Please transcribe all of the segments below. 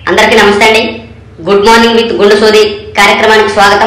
అందరికీ నమస్తే అండి గుడ్ మార్నింగ్ విత్ గుండు సోది కార్యక్రమానికి స్వాగతం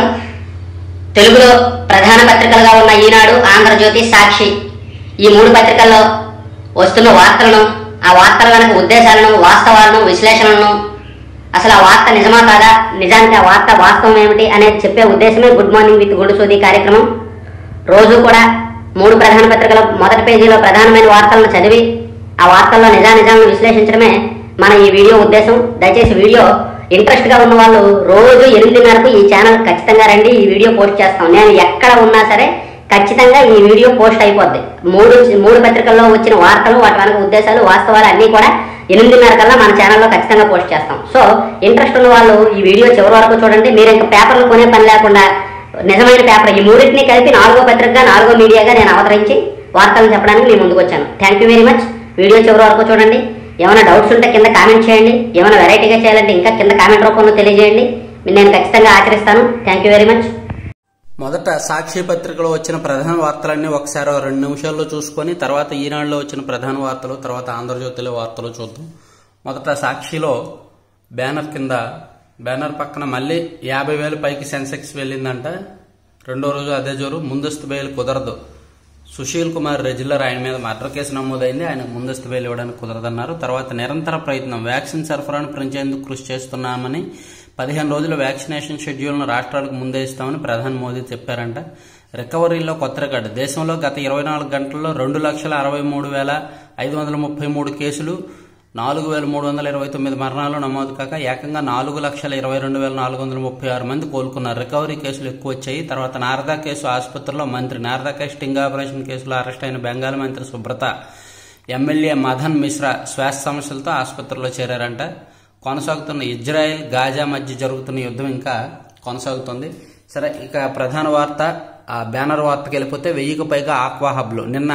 తెలుగులో ప్రధాన పత్రికలుగా ఉన్న ఈనాడు ఆంధ్రజ్యోతి సాక్షి ఈ మూడు పత్రికల్లో వస్తున్న వార్తలను ఆ వార్తల వెనక ఉద్దేశాలను వాస్తవాలను విశ్లేషణలను అసలు ఆ వార్త నిజమా కాదా నిజానికి ఆ వార్త వాస్తవం ఏమిటి అనేది చెప్పే ఉద్దేశమే గుడ్ మార్నింగ్ విత్ గుండు సోది కార్యక్రమం రోజు కూడా మూడు ప్రధాన పత్రికల మొదటి పేజీలో ప్రధానమైన వార్తలను చదివి ఆ వార్తల్లో నిజానిజాలను విశ్లేషించడమే మన ఈ వీడియో ఉద్దేశం దయచేసి వీడియో ఇంట్రెస్ట్ గా ఉన్న వాళ్ళు రోజు ఎనిమిదిన్నరకు ఈ ఛానల్ ఖచ్చితంగా రండి ఈ వీడియో పోస్ట్ చేస్తాం నేను ఎక్కడ ఉన్నా సరే ఖచ్చితంగా ఈ వీడియో పోస్ట్ అయిపోద్ది మూడు మూడు పత్రికల్లో వచ్చిన వార్తలు వాటి వెనక ఉద్దేశాలు వాస్తవాలు అన్నీ కూడా ఎనిమిదిన్నర కల్లా మన ఛానల్లో ఖచ్చితంగా పోస్ట్ చేస్తాం సో ఇంట్రెస్ట్ ఉన్న వాళ్ళు ఈ వీడియో చివరి వరకు చూడండి మీరు ఇంకా పేపర్లు కొనే పని లేకుండా నిజమైన పేపర్ ఈ మూడింటిని కలిపి నాలుగో పత్రికగా నాలుగో మీడియాగా నేను అవతరించి వార్తలు చెప్పడానికి మీ ముందుకు వచ్చాను thank you very much video చివరి వరకు చూడండి ఏమైనా డౌట్స్ ఉంటే కింద కామెంట్ చేయండి ఏమైనా వెరైటీగా చేయాలంటే ఇంకా కింద కామెంట్ రూపంలో తెలియజేయండి నేను ఖచ్చితంగా ఆచరిస్తాను థ్యాంక్ యూ వెరీ మచ్ మొదట సాక్షి పత్రికలో వచ్చిన ప్రధాన వార్తలన్నీ ఒకసారి ఓ రెండు నిమిషాల్లో చూసుకొని తర్వాత ఈనాడులో వచ్చిన ప్రధాన వార్తలు తర్వాత ఆంధ్రజ్యోతిలో వార్తలు చూద్దాం మొదట సాక్షిలో బ్యానర్ కింద బ్యానర్ పక్కన మళ్ళీ యాభై వేలు పైకి సెన్సెక్స్ వెళ్ళిందంట రెండో రోజు అదే జోరు ముందస్తు బెయిల్ కుదరదు సుశీల్ కుమార్ రెజిలర్ ఆయన మీద మర్డర్ కేసు నమోదైంది ఆయన ముందస్తు బెయిల్ ఇవ్వడానికి కుదరదన్నారు తర్వాత నిరంతర ప్రయత్నం వ్యాక్సిన్ సరఫరాను పెంచేందుకు కృషి చేస్తున్నామని పదిహేను రోజుల వ్యాక్సినేషన్ షెడ్యూల్ను రాష్ట్రాలకు ముందే ఇస్తామని ప్రధాని మోదీ చెప్పారంట రికవరీలో కొత్త రికార్డు దేశంలో గత ఇరవై నాలుగు గంటల్లో రెండు లక్షల అరవై మూడు వేల ఐదు వందల ముప్పై మూడు కేసులు నాలుగు వేల మూడు వందల ఇరవై తొమ్మిది మరణాలు నమోదు కాక ఏకంగా నాలుగు లక్షల ఇరవై రెండు వేల నాలుగు వందల ముప్పై ఆరు మంది కోలుకున్నారు రికవరీ కేసులు ఎక్కువ వచ్చాయి తర్వాత నారదా కేసు ఆసుపత్రిలో మంత్రి నారదా కేసు స్టింగ్ ఆపరేషన్ కేసులో అరెస్ట్ అయిన బెంగాల్ మంత్రి సుబ్రత ఎమ్మెల్యే మదన్ మిశ్రా శ్వాస సమస్యలతో ఆసుపత్రిలో చేరారంట కొనసాగుతున్న ఇజ్రాయెల్ గాజా మధ్య జరుగుతున్న యుద్ధం ఇంకా కొనసాగుతుంది సరే ఇక ప్రధాన వార్త ఆ బ్యానర్ వార్తకి వెళ్ళిపోతే వెయ్యికి పైగా ఆక్వా హబ్లు నిన్న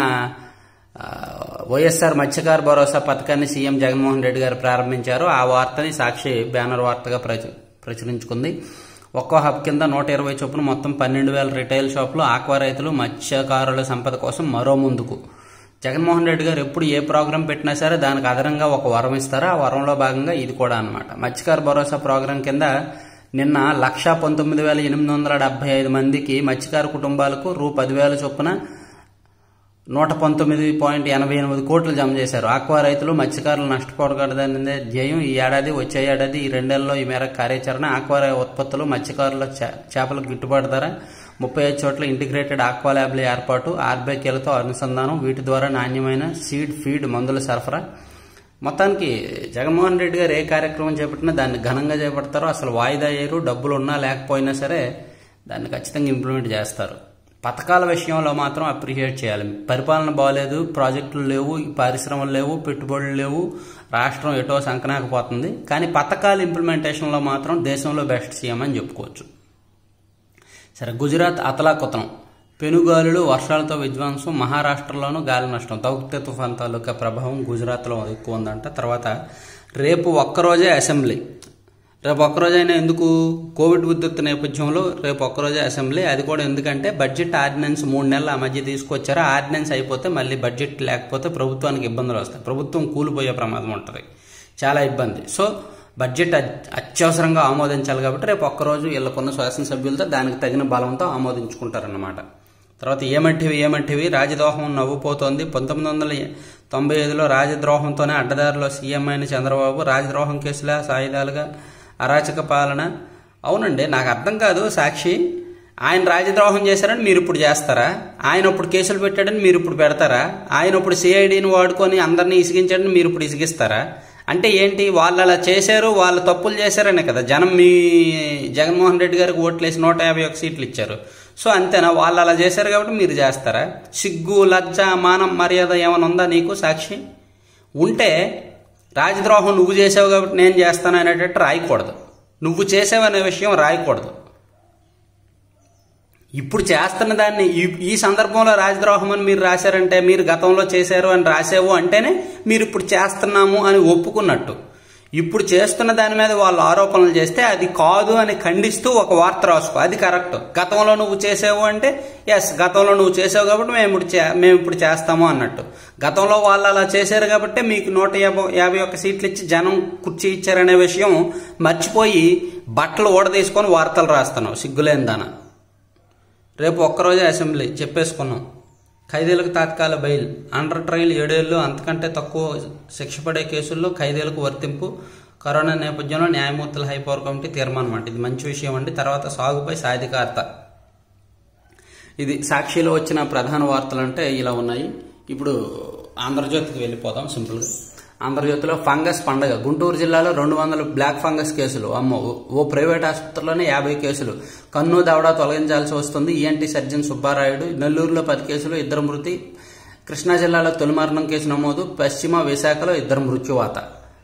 ఆ, వైఎస్ఆర్ మత్స్యకార భరోసా పథకాన్ని సీఎం జగన్మోహన్ రెడ్డి గారు ప్రారంభించారు ఆ వార్తని సాక్షి బ్యానర్ వార్తగా ప్రచు- ప్రచురించుకుంది ఒక్కో హబ్ కింద నూట ఇరవై చొప్పున మొత్తం పన్నెండు వేల రిటైల్ షాపులు ఆక్వా రైతులు మత్స్యకారుల సంపద కోసం మరో ముందుకు జగన్మోహన్ రెడ్డి గారు ఎప్పుడు ఏ ప్రోగ్రాం పెట్టినా సరే దానికి అదనంగా ఒక వరం ఇస్తారు ఆ వరంలో భాగంగా ఇది కూడా అన్నమాట మత్స్యకార భరోసా ప్రోగ్రాం కింద నిన్న లక్ష పంతొమ్మిది వేల ఎనిమిది వందల డెబ్బై ఐదు మందికి మత్స్యకార కుటుంబాలకు రూ పదివేల చొప్పున నూట పంతొమ్మిది పాయింట్ ఎనభై ఎనిమిది కోట్లు జమ చేశారు ఆక్వా రైతులు మత్స్యకారులు నష్టపోకూడదనే ధ్యేయం ఈ ఏడాది వచ్చే ఏడాది ఈ రెండేళ్లలో ఈ మేరకు కార్యాచరణ ఆక్వా ఉత్పత్తులు మత్స్యకారుల చే- చేపలకు గిట్టుబాటు ధర ముప్పై ఐదు చోట్ల ఇంటిగ్రేటెడ్ ఆక్వా ల్యాబ్ల ఏర్పాటు ఆర్బీకేలతో అనుసంధానం వీటి ద్వారా నాణ్యమైన సీడ్ ఫీడ్ మందుల సరఫరా మొత్తానికి జగన్మోహన్ రెడ్డి గారు ఏ కార్యక్రమం చేపట్టినా దాన్ని ఘనంగా చేపడతారో అసలు వాయిదా వేయరు డబ్బులు ఉన్నా లేకపోయినా సరే దాన్ని ఖచ్చితంగా ఇంప్లిమెంట్ చేస్తారు పథకాల విషయంలో మాత్రం అప్రిషియేట్ చేయాలి పరిపాలన బాగాలేదు ప్రాజెక్టులు లేవు పరిశ్రమలు లేవు పెట్టుబడులు లేవు రాష్ట్రం ఎటో సంకనాకపోతుంది కానీ పథకాల ఇంప్లిమెంటేషన్లో మాత్రం దేశంలో బెస్ట్ సీఎం అని చెప్పుకోవచ్చు సరే గుజరాత్ అతలాకుతలం పెనుగాలులు వర్షాలతో విధ్వంసం మహారాష్ట్రలోనూ గాలి నష్టం దౌత్య తుఫాన్ తాలూకా ప్రభావం గుజరాత్లో ఎక్కువ ఉందంట తర్వాత రేపు ఒక్కరోజే అసెంబ్లీ రేపు ఒక్కరోజైనా ఎందుకు కోవిడ్ ఉద్ధృతి నేపథ్యంలో రేపు ఒక్కరోజే అసెంబ్లీ అది కూడా ఎందుకంటే బడ్జెట్ ఆర్డినెన్స్ మూడు నెలల ఆ మధ్య తీసుకొచ్చారు ఆ ఆర్డినెన్స్ అయిపోతే మళ్ళీ బడ్జెట్ లేకపోతే ప్రభుత్వానికి ఇబ్బందులు వస్తాయి ప్రభుత్వం కూలిపోయే ప్రమాదం ఉంటుంది చాలా ఇబ్బంది సో బడ్జెట్ అత్- అత్యవసరంగా ఆమోదించాలి కాబట్టి రేపు ఒక్కరోజు వీళ్ళకున్న శాసనసభ్యులతో దానికి తగిన బలంతో ఆమోదించుకుంటారన్నమాట తర్వాత ఏమంటివి ఏమంటివి రాజద్రోహం నవ్వుపోతోంది పంతొమ్మిది వందల తొంభై ఐదులో రాజద్రోహంతోనే అడ్డదారిలో సీఎం అయిన చంద్రబాబు రాజద్రోహం కేసులా సాయుధాలుగా అరాచక పాలన అవునండి నాకు అర్థం కాదు సాక్షి ఆయన రాజద్రోహం చేశారని మీరు ఇప్పుడు చేస్తారా ఆయన ఇప్పుడు కేసులు పెట్టాడని మీరు ఇప్పుడు పెడతారా ఆయన ఇప్పుడు సిఐడిని వాడుకొని అందరినీ ఇసిగించాడని మీరు ఇప్పుడు ఇసిగిస్తారా అంటే ఏంటి వాళ్ళు అలా చేశారు వాళ్ళు తప్పులు చేశారనే కదా జనం మీ జగన్మోహన్ రెడ్డి గారికి ఓట్లేసి నూట యాభై ఒక సీట్లు ఇచ్చారు సో అంతేనా వాళ్ళు అలా చేశారు కాబట్టి మీరు చేస్తారా సిగ్గు లజ్జ మానం మర్యాద ఏమైనా ఉందా నీకు సాక్షి ఉంటే రాజద్రోహం నువ్వు చేసావు కాబట్టి నేను చేస్తాను అనేటట్టు రాయకూడదు నువ్వు చేసావనే విషయం రాయకూడదు ఇప్పుడు చేస్తున్న దాన్ని ఈ ఈ సందర్భంలో రాజద్రోహం అని మీరు రాశారంటే మీరు గతంలో చేశారు అని రాసావు అంటేనే మీరు ఇప్పుడు చేస్తున్నాము అని ఒప్పుకున్నట్టు ఇప్పుడు చేస్తున్న దాని మీద వాళ్ళు ఆరోపణలు చేస్తే అది కాదు అని ఖండిస్తూ ఒక వార్త రాసుకో అది కరెక్ట్ గతంలో నువ్వు చేసావు అంటే ఎస్ గతంలో నువ్వు చేసావు కాబట్టి మేము ఇప్పుడు చే- మేము ఇప్పుడు చేస్తాము అన్నట్టు గతంలో వాళ్ళు అలా చేశారు కాబట్టి మీకు నూట యాభై యాభై ఒక్క సీట్లు ఇచ్చి జనం కుర్చీ ఇచ్చారనే విషయం మర్చిపోయి బట్టలు ఊడదీసుకొని వార్తలు రాస్తున్నావు సిగ్గులేందాన రేపు ఒక్కరోజే అసెంబ్లీ చెప్పేసుకున్నాం ఖైదీలకు తాత్కాల బెయిల్ అండర్ ట్రయల్ ఏడేళ్లు అంతకంటే తక్కువ శిక్ష పడే కేసుల్లో ఖైదీలకు వర్తింపు కరోనా నేపథ్యంలో న్యాయమూర్తుల హైపవర్ కమిటీ తీర్మానం అంటే ఇది మంచి విషయం అండి తర్వాత సాగుపై సాధికారత ఇది సాక్షిలో వచ్చిన ప్రధాన వార్తలు అంటే ఇలా ఉన్నాయి ఇప్పుడు ఆంధ్రజ్యోతికి వెళ్ళిపోదాం సింపుల్గా ఆంధ్రజ్యోతిలో ఫంగస్ పండగ గుంటూరు జిల్లాలో రెండు వందల బ్లాక్ ఫంగస్ కేసులు అమ్మో ఓ ప్రైవేట్ ఆసుపత్రిలోనే యాభై కేసులు కన్ను దవడ తొలగించాల్సి వస్తుంది ఈఎన్టీ సర్జన్ సుబ్బారాయుడు నెల్లూరులో పది కేసులు ఇద్దరు మృతి కృష్ణా జిల్లాలో తొలి మరణం కేసు నమోదు పశ్చిమ విశాఖలో ఇద్దరు మృత్యువాత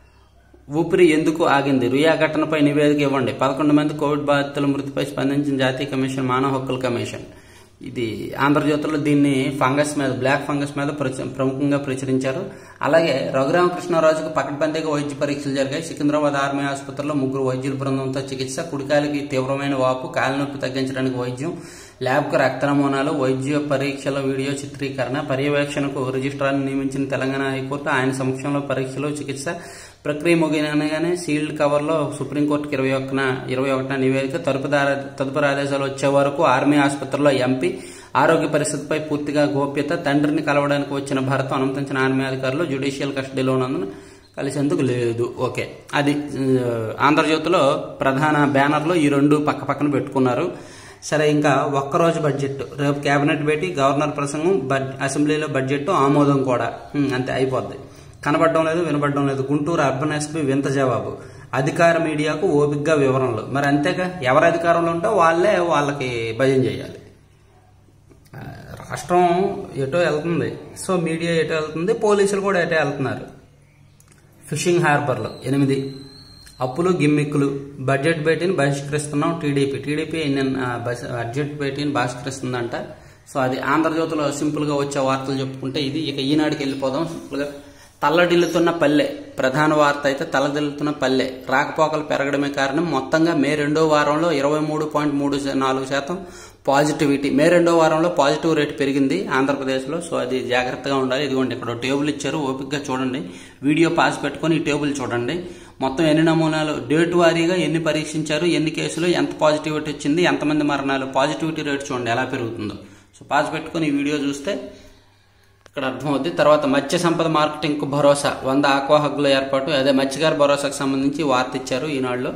ఊపిరి ఎందుకు ఆగింది రుయా ఘటనపై నివేదిక ఇవ్వండి పదకొండు మంది కోవిడ్ బాధితుల మృతిపై స్పందించిన జాతీయ కమిషన్ మానవ హక్కుల కమిషన్ ఇది ఆంధ్రజ్యోతిలో దీన్ని ఫంగస్ మీద బ్లాక్ ఫంగస్ మీద ప్రచ- ప్రముఖంగా ప్రచురించారు అలాగే రఘురామకృష్ణరాజుకు పకడ్బందీగా వైద్య పరీక్షలు జరిగాయి సికింద్రాబాద్ ఆర్మీ ఆసుపత్రిలో ముగ్గురు వైద్యుల బృందంతో చికిత్స కుడికాలికి తీవ్రమైన వాపు కాలినొప్పి తగ్గించడానికి వైద్యం ల్యాబ్కు రక్త నమూనాలు వైద్య పరీక్షల వీడియో చిత్రీకరణ పర్యవేక్షణకు రిజిస్ట్రార్ని నియమించిన తెలంగాణ హైకోర్టు ఆయన సమక్షంలో పరీక్షలు చికిత్స ప్రక్రియ ముగినగానే సీల్డ్ కవర్లో సుప్రీంకోర్టుకి ఇరవై ఒకటిన ఇరవై ఒకటిన నివేదిక తదుపరి తదుపరి ఆదేశాలు వచ్చే వరకు ఆర్మీ ఆసుపత్రిలో ఎంపీ ఆరోగ్య పరిస్థితిపై పూర్తిగా గోప్యత తండ్రిని కలవడానికి వచ్చిన భరత్ అనుమతించిన ఆర్మీ అధికారులు జ్యుడిషియల్ కస్టడీలో ఉన్నందున కలిసేందుకు లేదు ఓకే అది ఆ, ఆంధ్రజ్యోతిలో ప్రధాన బ్యానర్లో ఈ రెండు పక్క పక్కన పెట్టుకున్నారు సరే ఇంకా ఒక్కరోజు బడ్జెట్ రేపు కేబినెట్ భేటీ గవర్నర్ ప్రసంగం బడ్ అసెంబ్లీలో బడ్జెట్ ఆమోదం కూడా హ్మ్, అంతే అయిపోద్ది కనబడడం లేదు వినబడడం లేదు గుంటూరు అర్బన్ ఎస్పీ వింత జవాబు అధికార మీడియాకు ఓపిగ్గా వివరణలు మరి అంతేగా ఎవరు అధికారంలో ఉంటే వాళ్ళే వాళ్ళకి భయం చేయాలి ఆ, రాష్ట్రం ఎటో వెళ్తుంది సో మీడియా ఎటో వెళ్తుంది పోలీసులు కూడా ఎటో వెళ్తున్నారు ఫిషింగ్ హార్బర్లు ఎనిమిది అప్పులు గిమ్మిక్కులు బడ్జెట్ భేటీని బహిష్కరిస్తున్నాం టీడీపీ టీడీపీ నిన్న ఆ, బస్- బడ్జెట్ భేటీని బహిష్కరిస్తుందంట సో అది ఆంధ్రజ్యోతిలో సింపుల్గా వచ్చే వార్తలు చెప్పుకుంటే ఇది ఇక ఈనాటికి వెళ్ళిపోదాం సింపుల్గా తల్లడిల్లుతున్న పల్లె ప్రధాన వార్త అయితే తలదిల్లుతున్న పల్లె రాకపోకలు పెరగడమే కారణం మొత్తంగా మే రెండో వారంలో ఇరవై మూడు పాయింట్ మూడు నాలుగు శాతం పాజిటివిటీ మే రెండో వారంలో పాజిటివ్ రేట్ పెరిగింది ఆంధ్రప్రదేశ్లో సో అది జాగ్రత్తగా ఉండాలి ఇదిగోండి ఇక్కడ ఒక టేబుల్ ఇచ్చారు ఓపిక్గా చూడండి వీడియో పాస్ పెట్టుకొని ఈ టేబుల్ చూడండి మొత్తం ఎన్ని నమూనాలు డేట్ వారీగా ఎన్ని పరీక్షించారు ఎన్ని కేసులు ఎంత పాజిటివిటీ వచ్చింది ఎంతమంది మరణాలు పాజిటివిటీ రేట్ చూడండి ఎలా పెరుగుతుందో సో పాస్ పెట్టుకొని ఈ వీడియో చూస్తే ఇక్కడ అర్థమవుద్ది తర్వాత మత్స్య సంపద మార్కెటింగ్ కు భరోసా వంద ఆక్వా హగ్గుల ఏర్పాటు అదే మత్స్యకార భరోసాకు సంబంధించి వార్త ఇచ్చారు ఈనాడులో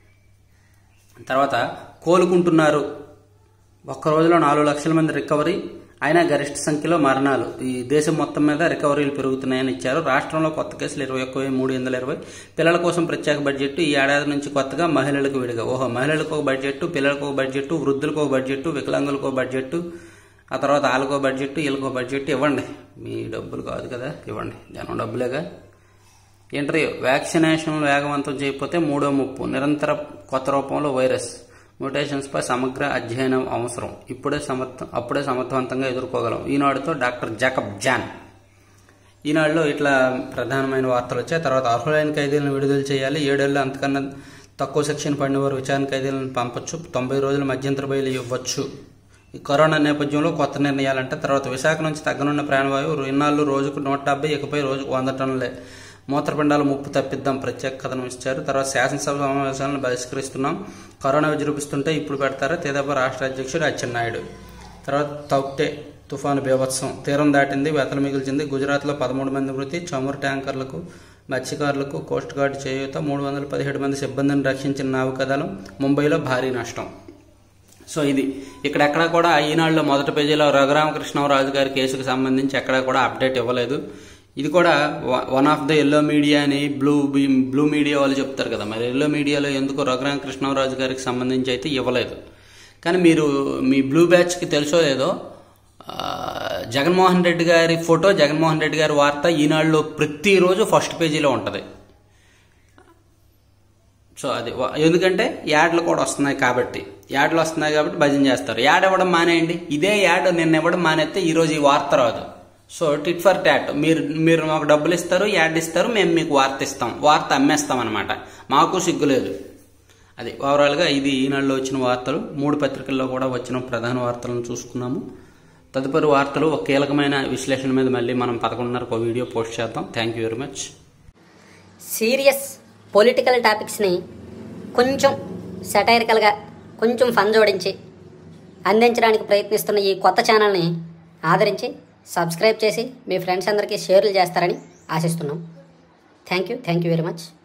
తర్వాత కోలుకుంటున్నారు ఒక్క రోజులో నాలుగు లక్షల మంది రికవరీ అయినా గరిష్ట సంఖ్యలో మరణాలు ఈ దేశం మొత్తం మీద రికవరీలు పెరుగుతున్నాయని ఇచ్చారు రాష్ట్రంలో కొత్త కేసులు ఇరవై ఒక్క వెయ్యి మూడు వందల ఇరవై పిల్లల కోసం ప్రత్యేక బడ్జెట్ ఈ ఏడాది నుంచి కొత్తగా మహిళలకు విడిగా ఓహో మహిళలకు ఒక బడ్జెట్ పిల్లలకు ఒక బడ్జెట్ వృద్ధులకు ఒక బడ్జెట్ వికలాంగులకు ఒక బడ్జెట్ ఆ తర్వాత వాళ్ళకో బడ్జెట్ వీళ్ళకో బడ్జెట్ ఇవ్వండి మీ డబ్బులు కాదు కదా ఇవ్వండి జనం డబ్బులేగా ఇంటర్వ్యూ వ్యాక్సినేషన్ వేగవంతం చేయకపోతే మూడో ముప్పు నిరంతర కొత్త రూపంలో వైరస్ మ్యూటేషన్స్ పై సమగ్ర అధ్యయనం అవసరం ఇప్పుడే సమర్థ అప్పుడే సమర్థవంతంగా ఎదుర్కోగలం ఈనాడుతో డాక్టర్ జాకబ్ జాన్ ఈనాడులో ఇట్లా ప్రధానమైన వార్తలు వచ్చాయి తర్వాత అర్హులైన ఖైదీలను విడుదల చేయాలి ఏడేళ్ళు అంతకన్నా తక్కువ సెక్షన్ పడిన వారు విచారణ ఖైదీలను పంపొచ్చు తొంభై రోజుల మధ్యంతర బయలు ఇవ్వచ్చు ఈ కరోనా నేపథ్యంలో కొత్త నిర్ణయాలంటే తర్వాత విశాఖ నుంచి తగ్గనున్న ప్రాణవాయువు ఇన్నాళ్ళు రోజుకు నూట డెబ్బై ఇకపై రోజుకు వంద టన్నులే మూత్రపిండాల ముప్పు తప్పిద్దాం ప్రత్యేక కథనం ఇచ్చారు తర్వాత శాసనసభ సమావేశాలను బహిష్కరిస్తున్నాం కరోనా విజృంభిస్తుంటే ఇప్పుడు పెడతారా తెదేపా రాష్ట్ర అధ్యక్షుడు అచ్చెన్నాయుడు తర్వాత తౌక్టే తుఫాను బీభత్సం తీరం దాటింది వెతలు మిగిల్చింది గుజరాత్లో పదమూడు మంది మృతి చమురు ట్యాంకర్లకు మత్స్యకారులకు కోస్ట్ గార్డ్ చేయూత మూడు వందల పదిహేడు మంది సిబ్బందిని రక్షించిన నావికాదళం ముంబైలో భారీ నష్టం సో ఇది ఇక్కడెక్కడ కూడా ఈనాడులో మొదటి పేజీలో రఘురామకృష్ణరాజు గారి కేసుకు సంబంధించి ఎక్కడ కూడా అప్డేట్ ఇవ్వలేదు ఇది కూడా one of the yellow media అని బ్లూ బ్లూ మీడియా వాళ్ళు చెప్తారు కదా మరి ఎల్లో మీడియాలో ఎందుకు రఘురామకృష్ణరాజు గారికి సంబంధించి అయితే ఇవ్వలేదు కానీ మీరు మీ బ్లూ బ్యాచ్కి తెలుసో లేదో ఆ, జగన్మోహన్ రెడ్డి గారి ఫోటో జగన్మోహన్ రెడ్డి గారి వార్త ఈనాడులో ప్రతిరోజు ఫస్ట్ పేజీలో ఉంటుంది సో అది వ- ఎందుకంటే యాడ్లు కూడా వస్తున్నాయి కాబట్టి యాడ్లు వస్తున్నాయి కాబట్టి భజన చేస్తారు యాడ్ ఇవ్వడం మానేయండి ఇదే యాడ్ నిన్న ఇవ్వడం మానేస్తే ఈ రోజు ఈ వార్త రాదు సో టిట్ ఫర్ టాట్ మీరు మీరు మాకు డబ్బులు ఇస్తారు యాడ్ ఇస్తారు మేము మీకు వార్త ఇస్తాం వార్త అమ్మేస్తాం అనమాట మాకు సిగ్గులేదు అది ఓవరాల్గా ఇది ఈనాడులో వచ్చిన వార్తలు మూడు పత్రికల్లో కూడా వచ్చిన ప్రధాన వార్తలను చూసుకున్నాము తదుపరి వార్తలు ఒక కీలకమైన విశ్లేషణ మీద మళ్ళీ మనం పదకొండున్నరకు ఒక వీడియో పోస్ట్ చేద్దాం thank you very much serious political టాపిక్స్ని కొంచెం సెటైరికల్గా కొంచెం ఫన్ జోడించి అందించడానికి ప్రయత్నిస్తున్న ఈ కొత్త ఛానల్ని ఆదరించి సబ్స్క్రైబ్ చేసి మీ ఫ్రెండ్స్ అందరికీ షేర్లు చేస్తారని ఆశిస్తున్నాం thank you thank you very much